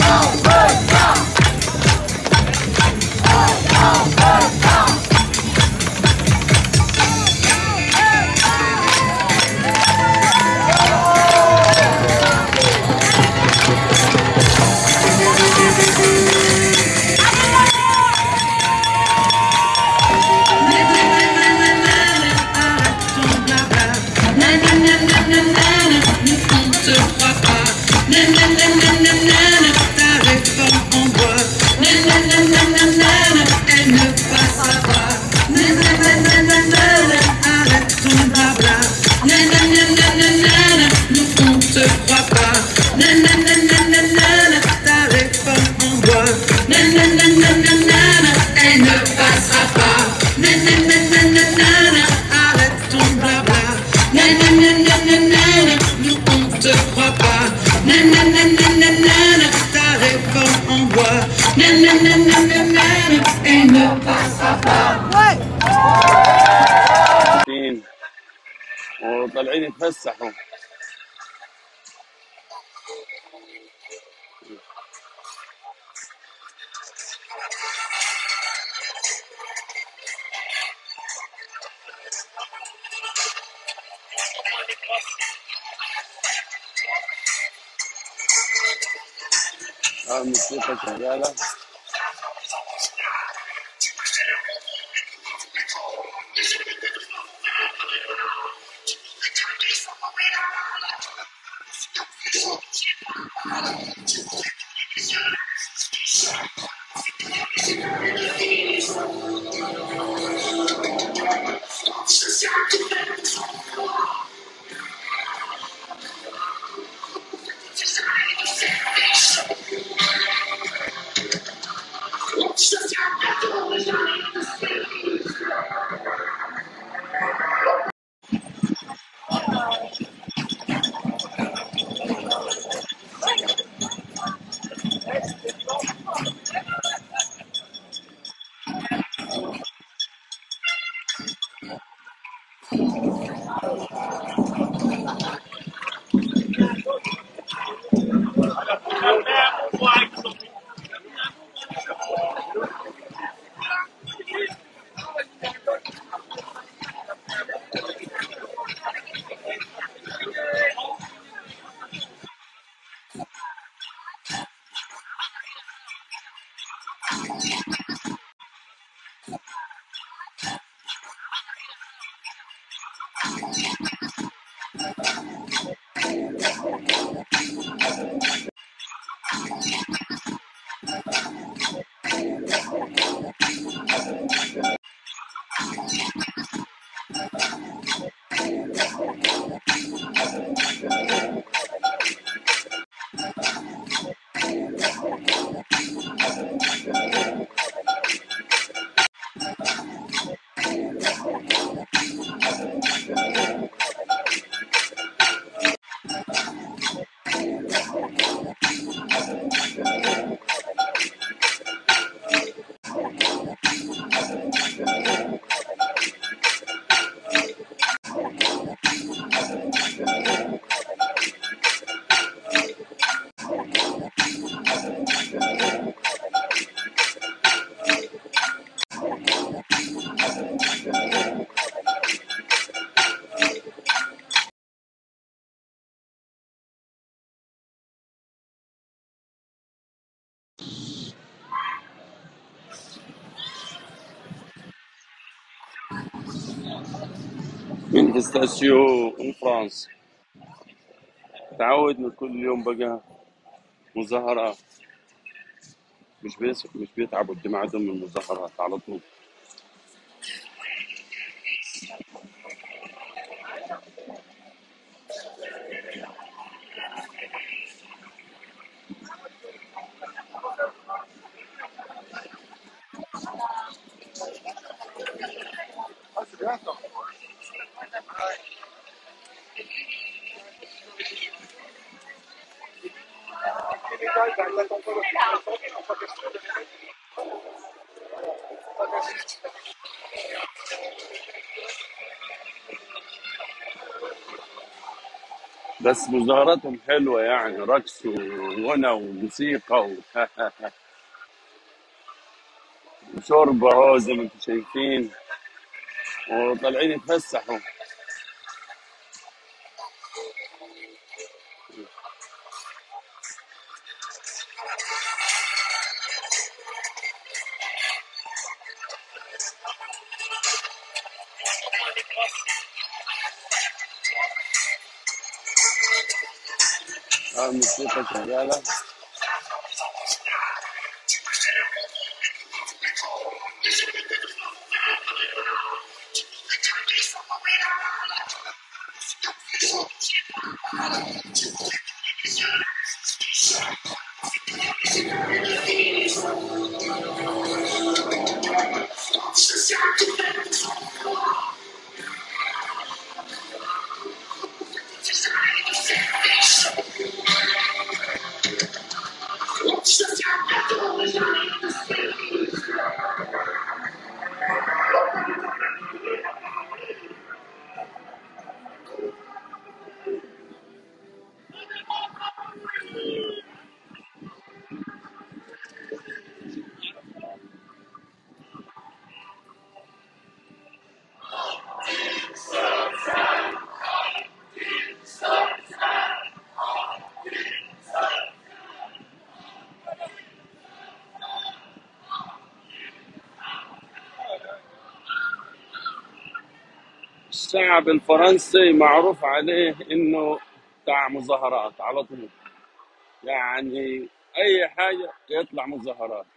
مبسوطين وطالعين يتفسحوا اه الموسيقى شغالة مانيفستاسيون ان فرانس تعودنا كل يوم بقى مظاهرات مش بيس مش بيتعبوا الجماعة دول من المظاهرات على طول بس مظاهراتهم حلوة يعني رقص وغنى وموسيقى و- وشرب اهو زي ما انتم شايفين وطالعين يتفسحوا آه، الموسيقى شغالة الشعب الفرنسي معروف عليه انه بتاع مظاهرات على طول يعني اي حاجة يطلع مظاهرات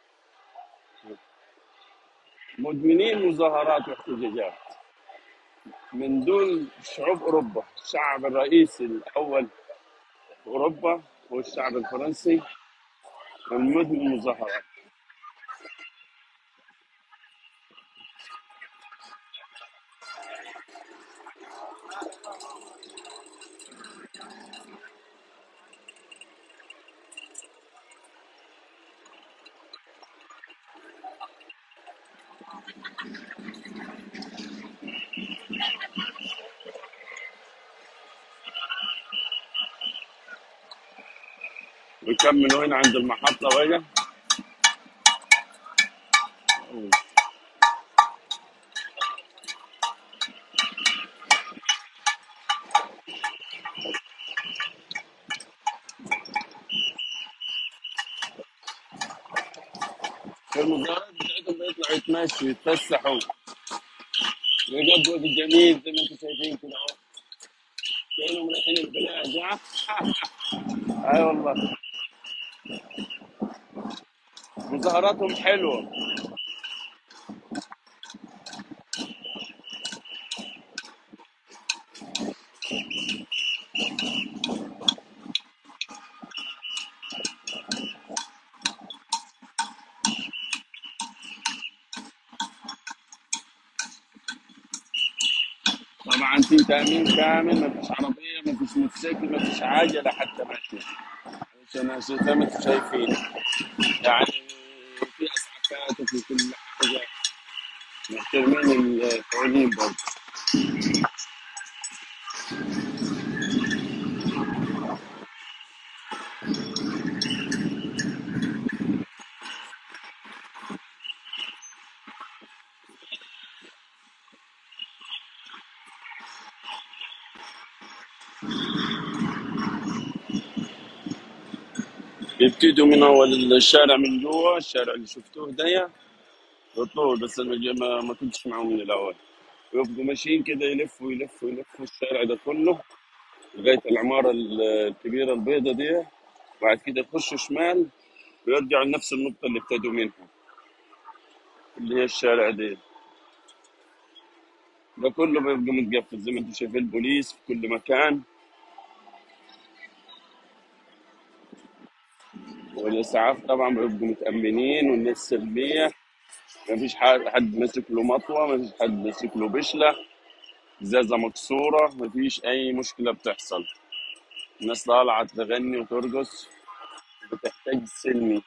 مدمنين مظاهرات واحتجاجات من دون شعوب اوروبا الشعب الرئيسي الاول في اوروبا هو الشعب الفرنسي المدمن مظاهرات ويكملوا هنا عند المحطة بقى في المظاهرات بتاعتهم بيطلعوا يتمشوا يتفسحوا يقضوا وقت جميل زي ما انتم شايفين كده اهو كانهم رايحين البلاد ها؟ اي والله مظاهراتهم حلوه طبعا في تامين كامل ما فيش عربيه ما فيش موتوسيكل ما فيش عجله حتى ماشيه عشان زي ما انتم شايفين يعني في اسعافات وفي كل حاجه محترمين الفعولين برضه بيبتدوا من اول الشارع من جوا الشارع اللي شفتوه ده بالطول بس انا جا- ما, ما كنتش معاهم من الاول ويبقوا ماشيين كده يلفوا يلفوا يلفوا الشارع ده كله لغايه العماره ال- الكبيره البيضه دي وبعد كده يخشوا شمال ويرجعوا لنفس النقطه اللي ابتدوا منها اللي هي الشارع دي ده كله بيبقى متقفل زي ما انتم شايفين البوليس في كل مكان والاسعاف طبعا بيبقوا متامنين والناس سلميه ما فيش حد حد ماسك له مطوه ما فيش حد ماسك له بشله ازازه مكسوره ما فيش اي مشكله بتحصل الناس طالعه تغني وترقص بتحتاج سلمي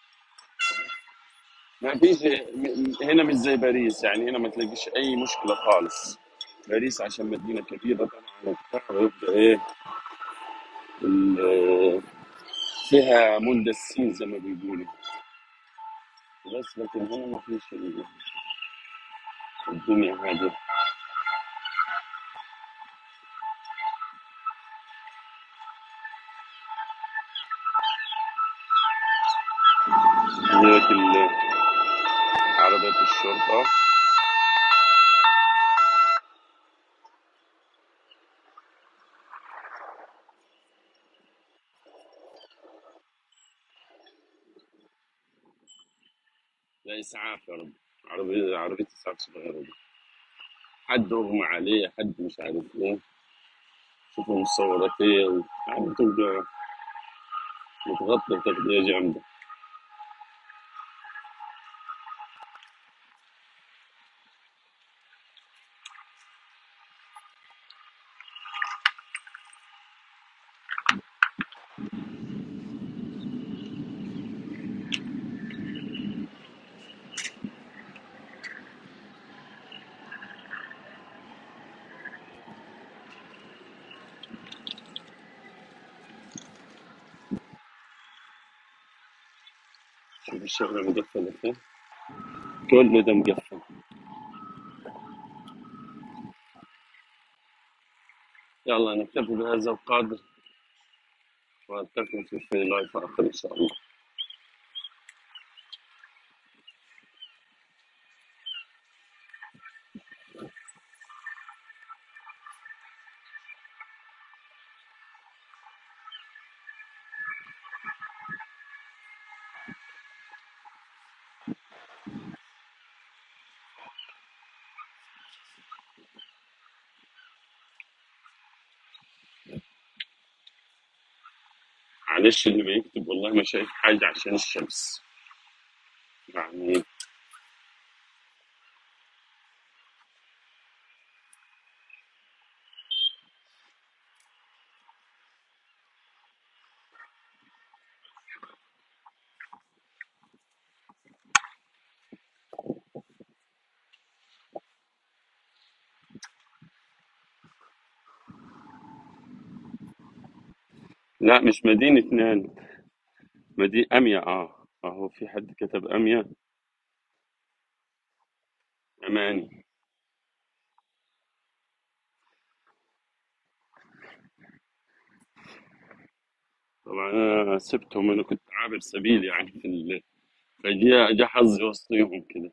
ما فيش م- هنا مش زي باريس يعني هنا ما تلاقيش اي مشكله خالص باريس عشان مدينه كبيره طبعا وبتاع ويبقى ايه ال- فيها مندسين زي ما بيقولوا بس لكن هنا ما فيش ال- الدنيا هذه هيك ال- عربية الشرطة لا إسعاف يا رب عربية عربية إسعاف صغيرة دي حد أغمى عليه حد مش عارف إيه شوفوا مصورات إيه يعني تبقى متغطى تغطية جامدة شوف الشغلة مقفلة فين كله ده مقفل يلا نكتفي بهذا القدر وألتقي في لايف آخر إن شاء الله معلش اللي بيكتب والله ما شايف حاجة عشان الشمس يعني لا مش مدينة نان مدينة أميا آه أهو في حد كتب أميا أماني طبعا أنا سبتهم أنا كنت عابر سبيل يعني في ال... فجاء جا حظي وسطيهم كده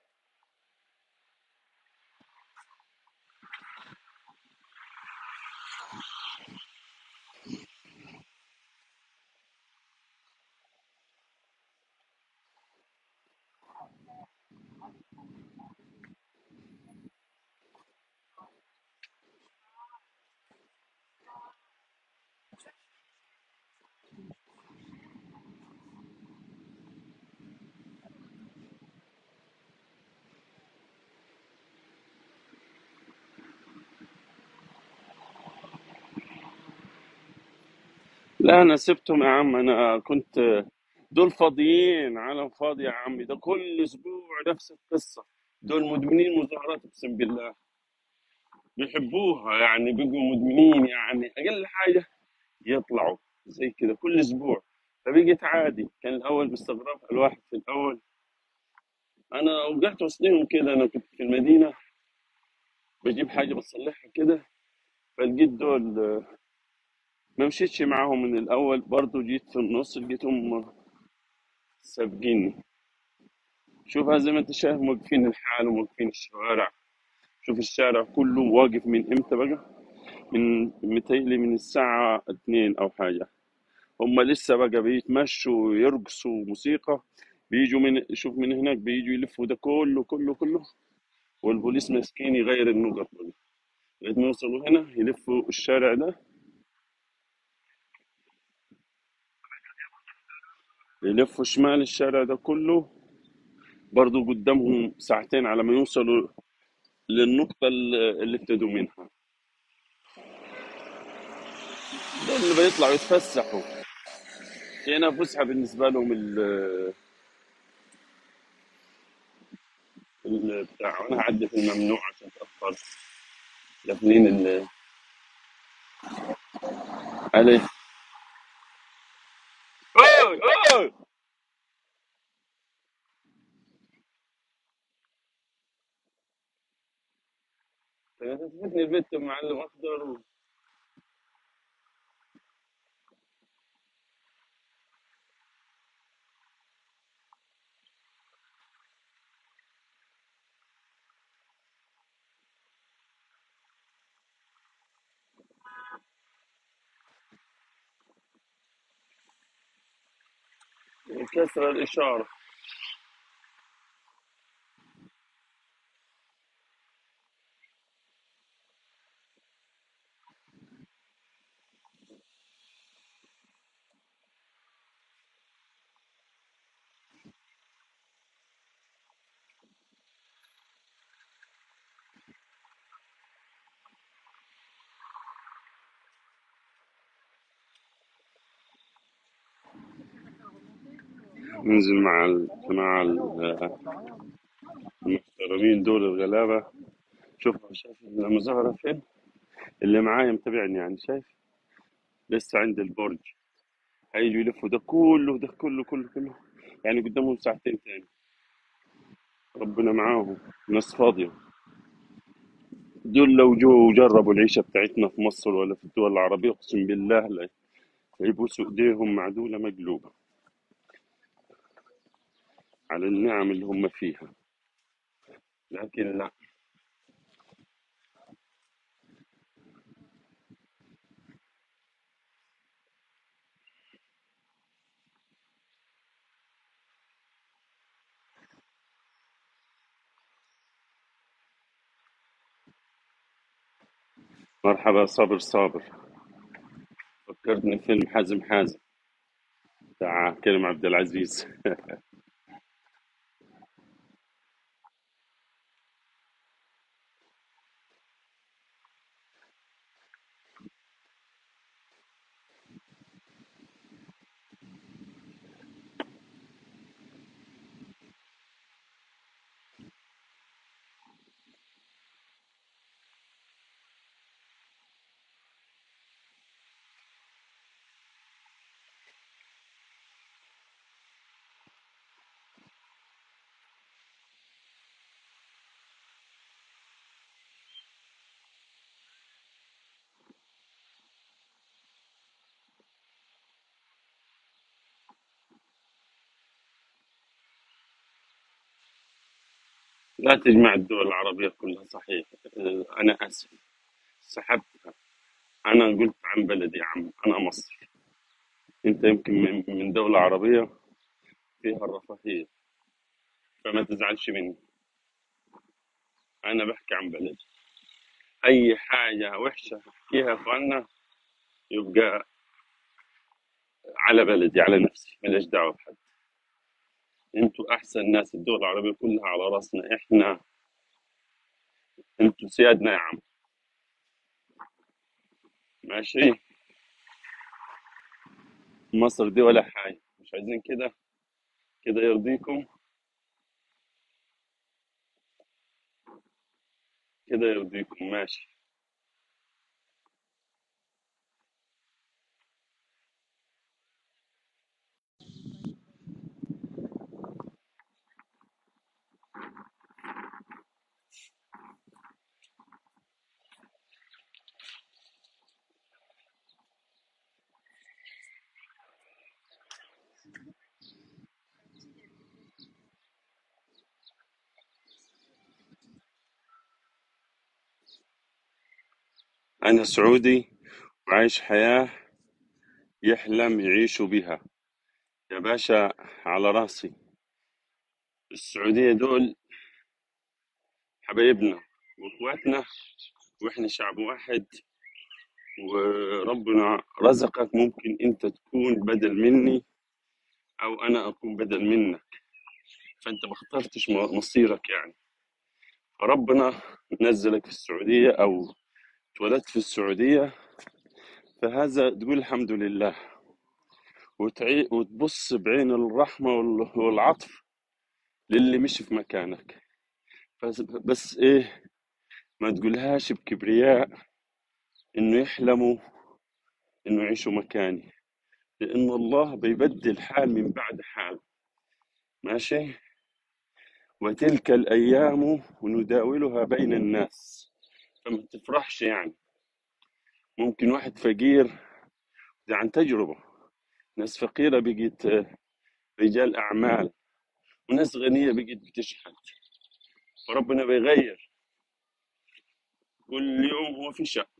لا أنا سبتهم يا عم أنا كنت دول فاضيين عالم فاضي يا عمي ده كل أسبوع نفس القصة دول مدمنين مظاهرات أقسم بالله بيحبوها يعني بيبقوا مدمنين يعني أقل حاجة يطلعوا زي كده كل أسبوع فبقت عادي كان الأول مستغربها الواحد في الأول أنا وقعت وسطهم كده أنا كنت في المدينة بجيب حاجة بصلحها كده فلقيت دول آه، ما مشيتش معاهم من الأول برضو جيت في النص لقيتهم سابقيني شوفها زي ما أنت شايف موقفين الحال وموقفين الشوارع شوف الشارع كله واقف من إمتى بقى من متهيألي من الساعة اتنين أو حاجة هم لسه بقى بيتمشوا ويرقصوا موسيقى بيجوا من شوف من هناك بيجوا يلفوا ده كله كله كله والبوليس مسكين يغير النقط بقى لغاية ما يوصلوا هنا يلفوا الشارع ده يلفوا شمال الشارع ده كله برضو قدامهم ساعتين على ما يوصلوا للنقطة اللي اللي ابتدوا منها ده اللي بيطلعوا يتفسحوا هنا فسحة بالنسبة لهم ال- ال- بتاع وانا هعدي في الممنوع عشان تأخرت لافنين اللي عليه اوه اوه تفتني البت معلم اخضر وكسر الاشاره ننزل مع ال... مع ال- المحترمين دول الغلابه شوف شايف المظاهره فين اللي معايا متابعني يعني شايف لسه عند البرج هيجوا يلفوا ده كله ده كله كله كله يعني قدامهم ساعتين تاني ربنا معاهم ناس فاضيه دول لو جو وجربوا العيشه بتاعتنا في مصر ولا في الدول العربيه اقسم بالله لا يبوسوا ايديهم معدوله مقلوبه على النعم اللي هم فيها لكن لا مرحبا صابر صابر فكرتني فيلم حازم حازم بتاع كريم عبد العزيز لا تجمع الدول العربية كلها صحيح آه، أنا آسف سحبتها أنا قلت عن بلدي يا عم أنا مصر أنت يمكن من من دولة عربية فيها الرفاهية فما تزعلش مني أنا بحكي عن بلدي أي حاجة وحشة أحكيها يا أخوانا يبقى على بلدي على نفسي ماليش دعوة بحد أنتوا أحسن ناس الدول العربية كلها على راسنا إحنا أنتوا سيادنا يا عم ماشي مصر دي ولا حاجة مش عايزين كده كده يرضيكم كده يرضيكم ماشي أنا سعودي وعايش حياة يحلم يعيشوا بها يا باشا على راسي السعودية دول حبايبنا واخواتنا واحنا شعب واحد وربنا رزقك ممكن انت تكون بدل مني او انا اكون بدل منك فانت ما اخترتش م- مصيرك يعني فربنا نزلك في السعودية او اتولدت في السعودية فهذا تقول الحمد لله وتعي وتبص بعين الرحمة وال- والعطف للي مش في مكانك بس, بس ايه ما تقولهاش بكبرياء انه يحلموا انه يعيشوا مكاني لأن الله بيبدل حال من بعد حال ماشي وتلك الأيام نداولها بين الناس فما تفرحش يعني ممكن واحد فقير ده عن تجربة ناس فقيرة بقت آه، رجال أعمال وناس غنية بقت بتشحت فربنا بيغير كل يوم هو في شأن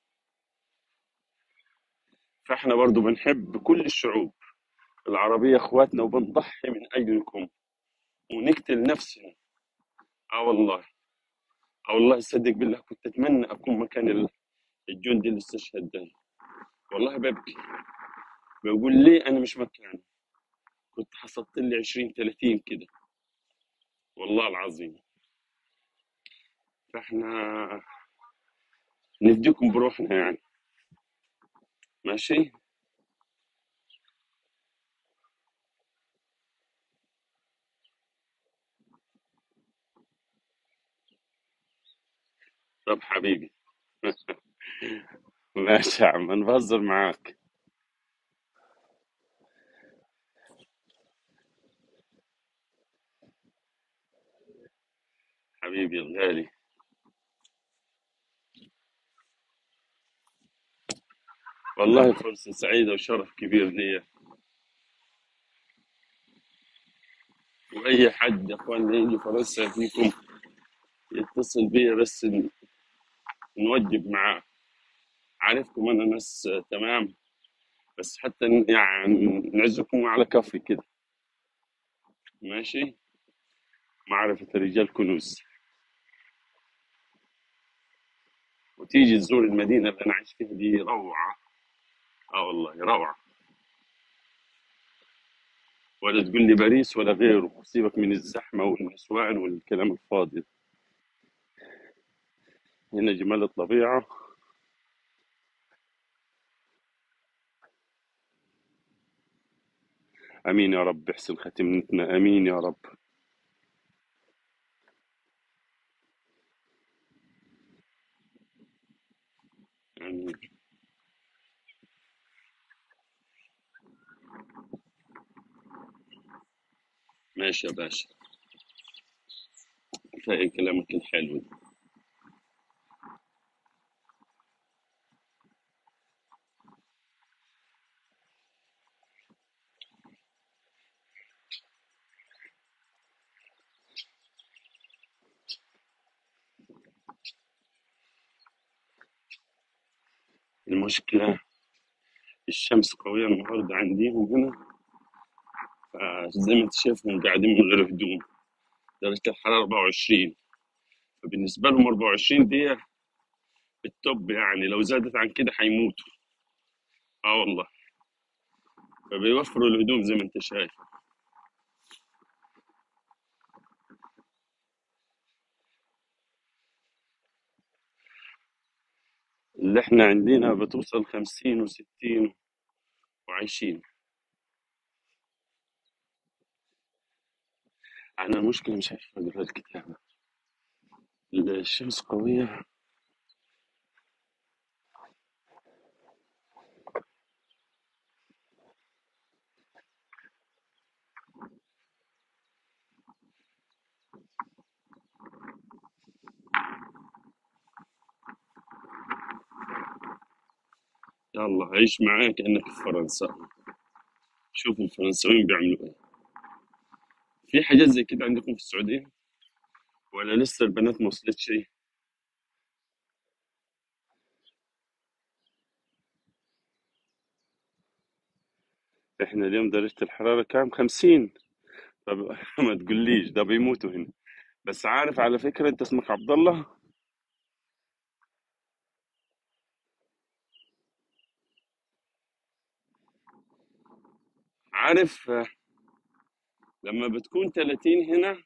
فاحنا برضو بنحب كل الشعوب العربية اخواتنا وبنضحي من أجلكم ونقتل نفسنا اه والله اه والله صدق بالله كنت أتمنى أكون مكان ال- الجندي اللي استشهد ده والله ببكي بقول ليه أنا مش مكانه كنت حصلت لي 20 30 كده والله العظيم فاحنا نفديكم بروحنا يعني ماشي طب حبيبي ماشي يا عم أنا بهزر معاك حبيبي الغالي والله فرصة سعيدة وشرف كبير لي وأي حد يا أخوان يجي فرنسا فيكم يتصل بيا بس ن- نوجب معاه عارفكم أنا ناس آه، تمام بس حتى ن- يعني نعزكم على كفي كده ماشي معرفة رجال كنوز وتيجي تزور المدينة اللي أنا عايش فيها دي روعة آه والله روعة ولا تقول لي باريس ولا غيره سيبك من الزحمة والنسوان والكلام الفاضي هنا جمال الطبيعة أمين يا رب احسن ختمتنا أمين يا رب أمين ماشي يا باشا كفاية كلامك الحلو ده. المشكلة الشمس قوية النهاردة عندي وهنا فزي ما انت شايفهم قاعدين من غير هدوم درجة الحرارة 24 فبالنسبة لهم 24 دي التوب يعني لو زادت عن كده حيموتوا اه والله فبيوفروا الهدوم زي ما انت شايف اللي احنا عندنا بتوصل 50 و60 وعايشين انا المشكلة مش عارف اقرا الكتاب الشمس قوية يلا عيش معاك كأنك في فرنسا شوف الفرنساويين بيعملوا ايه في حاجات زي كده عندكم في السعودية ولا لسه البنات ما وصلت شيء احنا اليوم درجة الحرارة كام 50 طب ما تقوليش ده بيموتوا هنا بس عارف على فكرة انت اسمك عبد الله عارف آه، لما بتكون 30 هنا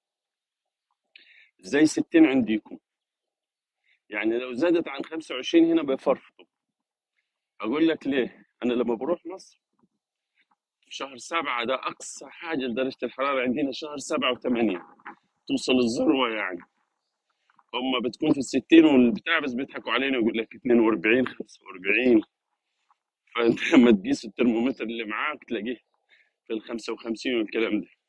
زي 60 عندكم يعني لو زادت عن 25 هنا بيفرطوا اقول لك ليه انا لما بروح مصر في شهر سبعة ده اقصى حاجة لدرجة الحرارة عندنا شهر سبعة وثمانية توصل الذروة يعني هم بتكون في الستين والبتاع بس بيضحكوا علينا ويقول لك 42 45 فانت لما تقيس الترمومتر اللي معاك تلاقيه في ال 55 والكلام ده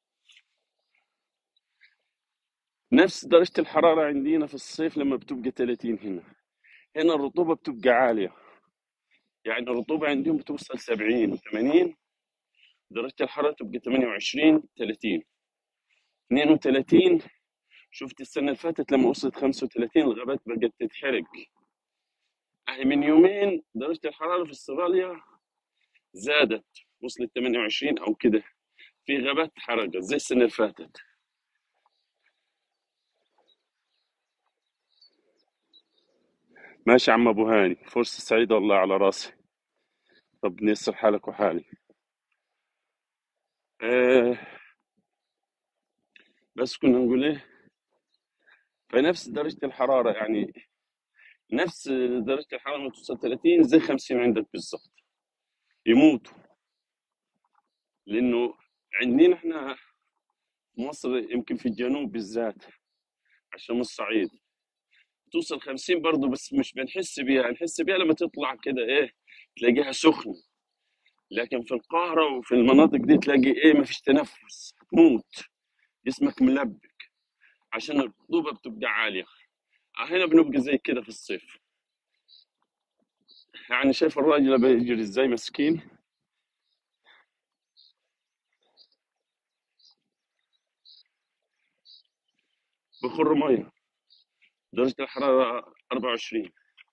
نفس درجة الحرارة عندنا في الصيف لما بتبقى 30 هنا هنا الرطوبة بتبقى عالية يعني الرطوبة عندهم بتوصل 70 و80 درجة الحرارة تبقى 28 30 32 شفت السنة اللي فاتت لما وصلت 35 الغابات بقت تتحرق أهي من يومين درجة الحرارة في استراليا زادت وصلت 28 أو كده في غابات حرقت زي السنة اللي فاتت ماشي يا عم أبو هاني فرصة سعيدة والله على راسي ربنا ييسر حالك وحالي آه بس كنا نقول إيه فنفس درجة الحرارة يعني نفس درجة الحرارة لما توصل 30 زي 50 عندك بالضبط يموتوا لأنه عندنا إحنا في مصر يمكن في الجنوب بالذات عشان من الصعيد توصل 50 برضه بس مش بنحس بيها نحس بيها لما تطلع كده ايه تلاقيها سخنة لكن في القاهرة وفي المناطق دي تلاقي ايه ما فيش تنفس هتموت جسمك ملبك عشان الرطوبة بتبقى عالية آه، هنا بنبقى زي كده في الصيف يعني شايف الراجل بيجري ازاي مسكين بخر مية درجة الحرارة 24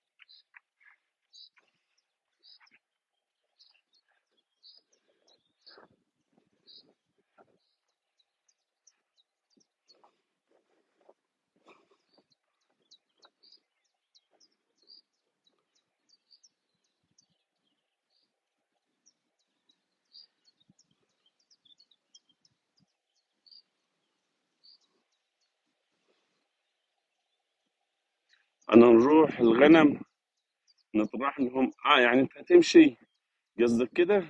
أنا نروح الغنم نطرح لهم اه يعني انت هتمشي قصدك كده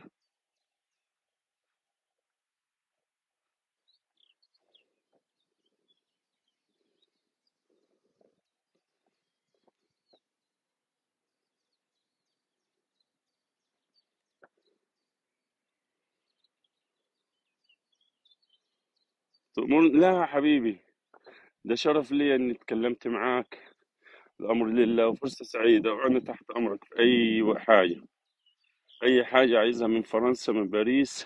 تأمر لا يا حبيبي ده شرف لي اني اتكلمت معاك الامر لله وفرصة سعيدة وانا تحت امرك في اي حاجة اي حاجة عايزها من فرنسا من باريس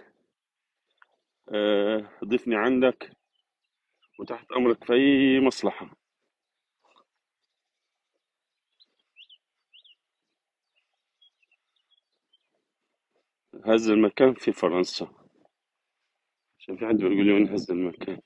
آه ضيفني عندك وتحت امرك في اي مصلحة هذا المكان في فرنسا عشان في حد بيقول لي وين هذا المكان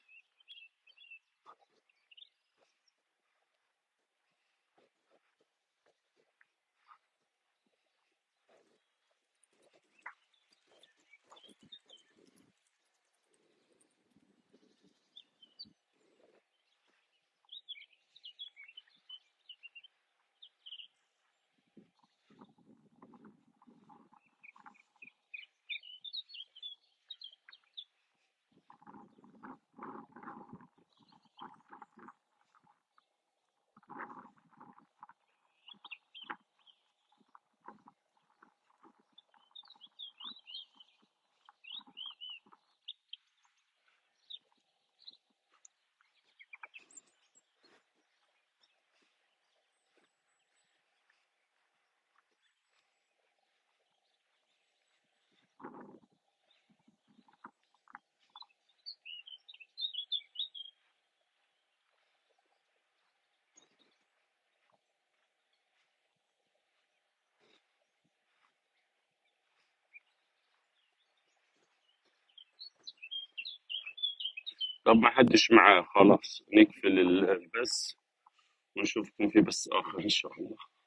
طب ما حدش معاه خلاص نقفل البث ونشوفكم في بث اخر ان شاء الله